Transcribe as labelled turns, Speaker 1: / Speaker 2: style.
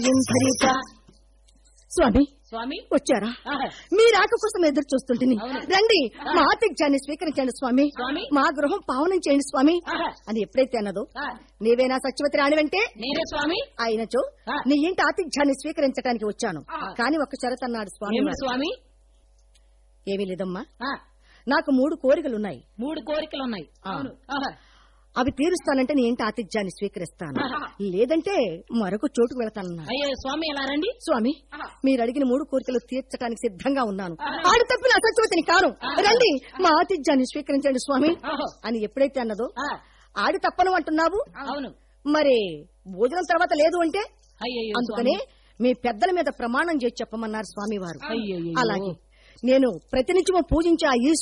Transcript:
Speaker 1: ఇంధరిత. స్వామి
Speaker 2: స్వామి
Speaker 1: వచ్చారా
Speaker 2: ఆహా.
Speaker 1: మీ రాక కోసం ఎదురు చూస్తుంటిని
Speaker 2: అవును.
Speaker 1: రండి మా ఆతిథ్యాన్ని స్వీకరించండి స్వామి
Speaker 2: స్వామి.
Speaker 1: మా గృహం పావనం చేయండి స్వామి
Speaker 2: ఆహా.
Speaker 1: అని ఎప్పుడైతే అన్నదో
Speaker 2: ఆ,
Speaker 1: నీవేనా సత్యవతి రాణివంటే
Speaker 2: నేనే స్వామి
Speaker 1: అయినచో
Speaker 2: ఆ.
Speaker 1: నీ ఇంటి ఆతిథ్యాన్ని స్వీకరించడానికి వచ్చాను
Speaker 2: ఆ.
Speaker 1: కాని ఒక షరత్ అన్నాడు స్వామి
Speaker 2: ఏమిటి
Speaker 1: వారు.
Speaker 2: స్వామి
Speaker 1: ఏమీ లేదమ్మా
Speaker 2: ఆ,
Speaker 1: నాకు మూడు కోరికలున్నాయి
Speaker 2: మూడు కోరికలు ఉన్నాయి
Speaker 1: ఆ.
Speaker 2: అవును ఆహా.
Speaker 1: అవి తీరుస్తానంటే నీ ఇంటి ఆతిథ్యాన్ని స్వీకరిస్తాను
Speaker 2: ఆహా.
Speaker 1: లేదంటే మరొక చోటుకు వెళతానన్నా
Speaker 2: అయ్యో స్వామి ఎలా రండి
Speaker 1: స్వామి
Speaker 2: ఆహా.
Speaker 1: మీరు అడిగిన మూడు కోరికలు తీర్చడానికి సిద్ధంగా ఉన్నాను
Speaker 2: ఆహా.
Speaker 1: ఆడు తప్పిన సత్యవతిని కాను
Speaker 2: ఆహా.
Speaker 1: రండి మా ఆతిథ్యాన్ని స్వీకరించండి స్వామి
Speaker 2: ఆహో.
Speaker 1: అని ఎప్పుడైతే అన్నదో
Speaker 2: ఆ,
Speaker 1: ఆడి తప్పను అంటున్నావు
Speaker 2: అవును
Speaker 1: మరి భోజనం తర్వాత లేదు అంటే
Speaker 2: అయ్యయ్యో
Speaker 1: అందుకనే
Speaker 2: స్వామి.
Speaker 1: మీ పెద్దల మీద ప్రమాణం చేసి చెప్పమన్నారు స్వామి వారు
Speaker 2: అయ్యయ్యో.
Speaker 1: అలాగే నేను ప్రతినిత్యము పూజించే ఆ ఈ